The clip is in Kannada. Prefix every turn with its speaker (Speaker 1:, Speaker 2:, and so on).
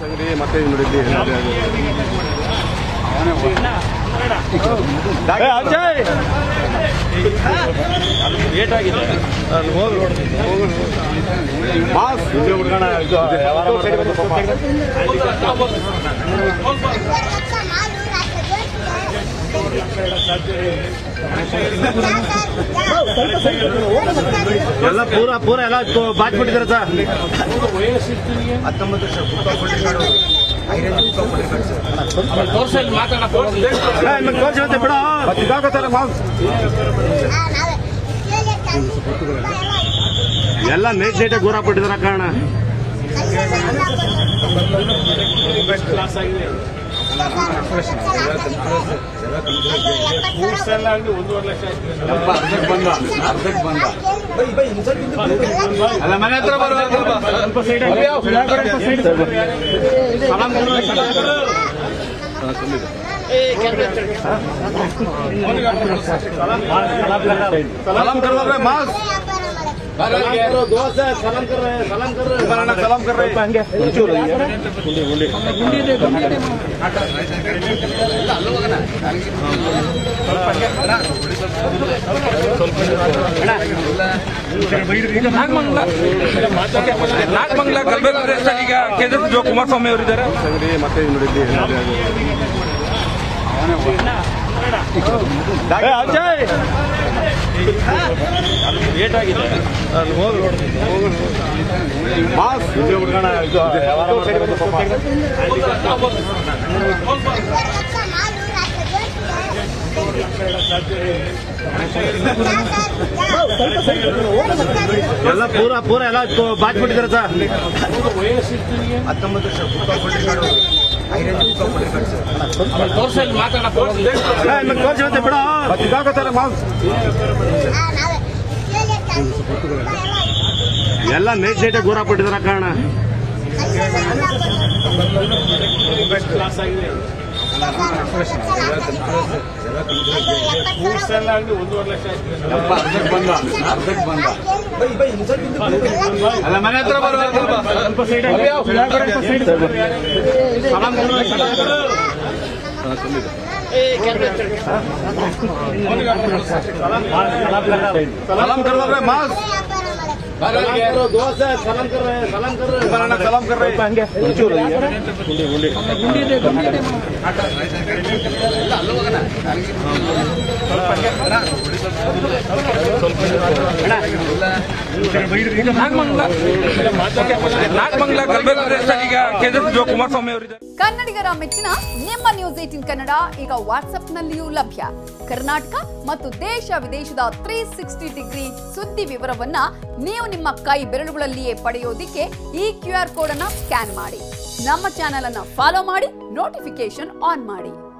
Speaker 1: ಅಂಗಡಿ ಮತ್ತೆ ನೋಡಿದ್ವಿ ಅಜಯ್ ಏಟಾಗಿದೆ ಮಾಸ್ ಹಿಂದೆ ಹುಡ್ಗಣ ಇದು ವ್ಯವಹಾರ ಮಾಡ್ತಾರೆ ಪಾಪ. ಎಲ್ಲ ಪೂರ ಪೂರ ಎಲ್ಲ ಬಾಚ್ಬಿಟ್ಟಿದ್ದಾರೆ ಸರ್
Speaker 2: ಹತ್ತೊಂಬತ್ತು ವರ್ಷ ಬುಕ್ಕ ಕೊಟ್ಟಿರ್ತಾರೆ ಐರನ್ ಬುಕ್ಕ ಕೊಟ್ಟಿರ್ತಾರೆ ಸರ್
Speaker 1: ತೋರಿಸಿ ಬಿಡ ಇದಾಗತ್ತಾರೆ ಮಾಸ್ ಎಲ್ಲ ನೈಟ್ ನೈಟ್ ಗೋರ ಬಿಟ್ಟಿದಾರ ಕಾರಣ ಅಲ್ಲ ಮನೆ ಹತ್ರ ಸಲಾಮ್ ಕರ್ದ್ರೆ ಮಾಸ್ ದೋಸೆ ಸಲಾಮ್ ಕರ್ರೆ ಸಲಾಮ್ ಕರ್ರೆ ಸಲಾಮ್ ಕರ್ರೆ ಹಂಗೆ ಒಂಚೂರು ಗುಂಡಿ ಗುಂಡಿ
Speaker 3: ನಾಗಮಂಗಲ ಗಲ್ಬೇಲ್ ಈಗ ಕೇಂದ್ರ ಸಚಿವ ಕುಮಾರಸ್ವಾಮಿ ಅವರಿದ್ದಾರೆ
Speaker 1: ಅಂಗಡಿ ಮತ್ತೆ ನೋಡಿದ್ವಿ ಅಜಯ್ ಏಟಾಗಿದೆ ಮಾಸ್ ಹಿಂದೆ ಹುಡ್ಗಣ ಇದು ವ್ಯವಹಾರ ಮಾಡ್ತಾರೆ ಪಾಪ. ಎಲ್ಲ ಪೂರ ಪೂರ ಎಲ್ಲ ಬಾಚ್ಬಿಟ್ಟಿದ್ದಾರೆ ಸರ್
Speaker 2: ಹತ್ತೊಂಬತ್ತು ವರ್ಷ ಬುಕ್ಕ ಕೊಟ್ಟಿರ್ತಾರೆ ಐರನ್ ಬುಕ್ಕ ಕೊಟ್ಟಿರ್ತಾರೆ ಸರ್
Speaker 1: ತೋರಿಸಿ ಬಿಡ ಇದಾಗತ್ತಾರೆ ಮಾಸ್ ಎಲ್ಲ ನೈಟ್ ನೈಟ್ ಗೋರ ಬಿಟ್ಟಿದಾರ ಕಾರಣ ಅಲ್ಲ ಮನೆ ಹತ್ರ ಸಲಾಮ್ ಸಲಾಮ್ ಕರ್ದ್ರೆ ಮಾಸ್ ದೋಸೆ ಸಲಾಮ್ ಕರ್ರೆ ಸಲಾಮ್ ಕರ್ರೆ ಸಲಾಮ್ ಕರ್ರೆ ಹಂಗೆ ಒಂಚೂರು ಗುಂಡಿ ಗುಂಡಿ
Speaker 3: ನಾಗಮಂಗಲ ನಾಗಮಂಗಲ ಗಲ್ಬೇಲ್ ಈಗ ಕೇಂದ್ರ ಸಚಿವ ಕುಮಾರಸ್ವಾಮಿ ಅವರಿದ್ದಾರೆ
Speaker 4: ಕನ್ನಡಿಗರ ಮೆಚ್ಚಿನ ನಿಮ್ಮ ನ್ಯೂಸ್ ಏಟಿನ್ ಕನ್ನಡ ಈಗ ವಾಟ್ಸ್ಆಪ್ನಲ್ಲಿಯೂ ಲಭ್ಯ ಕರ್ನಾಟಕ ಮತ್ತು ದೇಶ ವಿದೇಶದ ತ್ರೀ ಸಿಕ್ಸ್ಟಿ ಡಿಗ್ರಿ ಸುದ್ದಿ ವಿವರವನ್ನ ನೀವು ನಿಮ್ಮ ಕೈ ಬೆರಳುಗಳಲ್ಲಿಯೇ ಪಡೆಯೋದಿಕ್ಕೆ ಈ ಕ್ಯೂ ಆರ್ ಕೋಡ್ ಅನ್ನ ಸ್ಕ್ಯಾನ್ ಮಾಡಿ ನಮ್ಮ ಚಾನೆಲ್ ಅನ್ನ ಫಾಲೋ ಮಾಡಿ ನೋಟಿಫಿಕೇಶನ್ ಆನ್ ಮಾಡಿ